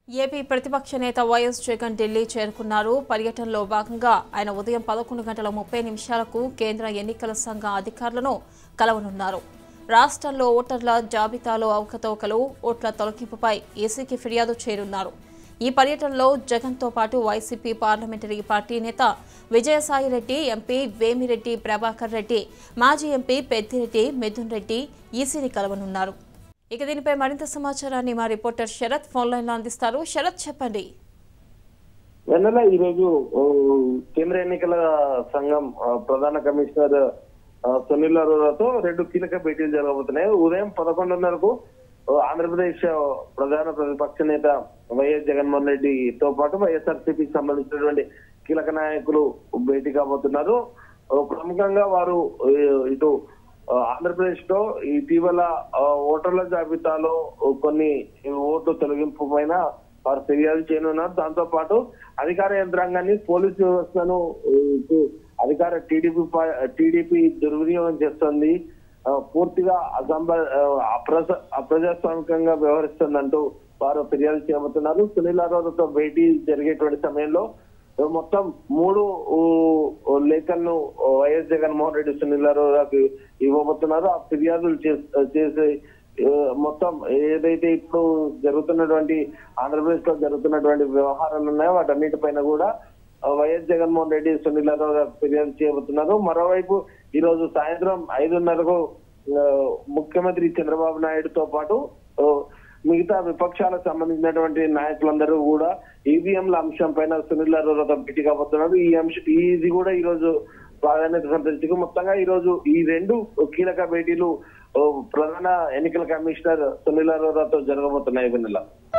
AP ప్రతిపక్ష నేత YS Jagan Delhi చేరుకున్నారు పర్యటనలో భాగంగా ఆయన ఉదయం పదకొండు గంటల ముప్పై నిమిషాలకు కేంద్ర ఎన్నికల సంఘం అధికారులను కలవనున్నారు రాష్ట్రంలో ఓటర్ల జాబితాలో అవకతవకలు ఓట్ల తొలగింపుపై ఈసీకి ఫిర్యాదు చేరున్నారు ఈ పర్యటనలో జగన్తో పాటు వైసీపీ పార్లమెంటరీ పార్టీ నేత విజయసాయిరెడ్డి ఎంపీ వేమిరెడ్డి ప్రభాకర్ రెడ్డి మాజీ ఎంపీ పెద్దిరెడ్డి మిథున్ రెడ్డి ఈసీని కలవనున్నారు ఇక దీనిపై మరింత సమాచారాన్ని మా రిపోర్టర్ శరత్ ఫోన్ లైన్ లో అందిస్తారు శరత్ చెప్పండి వెన్నెల ఈరోజు ఓ, కేంద్ర ఎన్నికల సంఘం ఆ, ప్రధాన కమిషనర్ ఆ, సునీల్ అరోరాతో రెండు కీలక భేటీలు జరగబోతున్నాయి ఉదయం పదకొండున్నరకు ఓ, ఆంధ్రప్రదేశ్ ప్రధాన ప్రతిపక్ష నేత వైఎస్ జగన్మోహన్ రెడ్డితో పాటు వైఎస్ఆర్సీపీకి సంబంధించినటువంటి కీలక నాయకులు భేటీ కాబోతున్నారు ఓ, ప్రముఖంగా వారు ఏ, ఇటు ఆ, ఆంధ్రప్రదేశ్ లో ఇటీవల ఆ, ఓటర్ల జాబితాలో కొన్ని ఓటు తొలగింపు పైన వారు ఫిర్యాదు చేయనున్నారు దాంతో పాటు అధికార యంత్రాంగాన్ని పోలీసు వ్యవస్థను ఆ, ఇటు అధికార టీడీపీ టీడీపీ దుర్వినియోగం చేస్తుంది ఆ, పూర్తిగా అసంబ ఆ, అప్రజ అప్రజాస్వామికంగా వ్యవహరిస్తుందంటూ వారు ఫిర్యాదు చేయబోతున్నారు సునీల్ అరోరాతో భేటీ జరిగేటువంటి సమయంలో మొత్తం మూడు ఊ, లేఖలను వైఎస్ జగన్మోహన్ రెడ్డి సునీల్ అరోరాకి ఇవ్వబోతున్నారు ఆ ఫిర్యాదులు చేస్- చేసి ఆ, మొత్తం ఏదైతే ఇప్పుడు జరుగుతున్నటువంటి ఆంధ్రప్రదేశ్ లో జరుగుతున్నటువంటి వ్యవహారాలు ఉన్నాయో వాటన్నిటిపైన కూడా ఆ, వైఎస్ జగన్మోహన్ రెడ్డి సునీల్ అరోరా ఫిర్యాదు చేయబోతున్నారు మరోవైపు ఈ రోజు సాయంత్రం ఐదున్నరకు ఆ, ముఖ్యమంత్రి చంద్రబాబు నాయుడుతో పాటు ఆ, మిగతా విపక్షాలకు సంబంధించినటువంటి నాయకులందరూ కూడా ఈవీఎంల అంశం పైన సునీల్ అరోరాతో భేటీ కాబోతున్నారు ఈ అంశం ఇది కూడా ఈ రోజు ప్రాధాన్యత సంతరించుకు మొత్తంగా ఈ రోజు ఈ రెండు కీలక భేటీలు ఓ, ప్రధాన ఎన్నికల కమిషనర్ సునీల్ అరోరాతో జరగబోతున్నాయి వెన్నెల